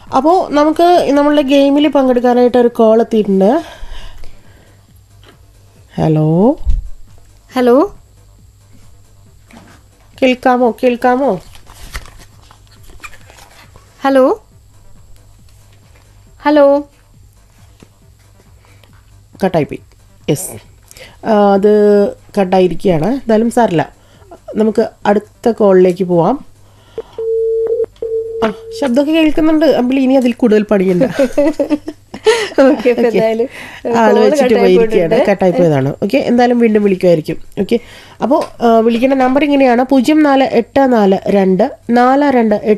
അപ്പോൾ നമുക്ക് നമ്മളുടെ ഗെയിമിൽ പങ്കെടുക്കാനായിട്ട് ഒരു കോൾ എത്തിയിട്ടുണ്ട് ഹലോ ഹലോ കേൾക്കാമോ കേൾക്കാമോ ഹലോ ഹലോ കട്ടായിപ്പോയി യെസ് അത് കട്ടായിരിക്കുകയാണ് എന്തായാലും സാറില്ല നമുക്ക് അടുത്ത കോളിലേക്ക് പോവാം ആ ശബ്ദമൊക്കെ കേൾക്കുന്നുണ്ട് അമ്പിളി ഇനി അതിൽ കൂടുതൽ പണിയുണ്ട് ഓക്കെ അപ്പൊ എന്തായാലും ആള് call വെച്ചിട്ട് cut ആയി പോയിരിക്കുകയാണ് പോയിട്ടുണ്ട്. കട്ടായി പോയതാണ് ഓക്കെ എന്തായാലും വീണ്ടും വിളിക്കുമായിരിക്കും ഓക്കെ അപ്പോൾ വിളിക്കേണ്ട നമ്പർ ഇങ്ങനെയാണ് പൂജ്യം നാല് എട്ട് നാല് രണ്ട് നാല് രണ്ട്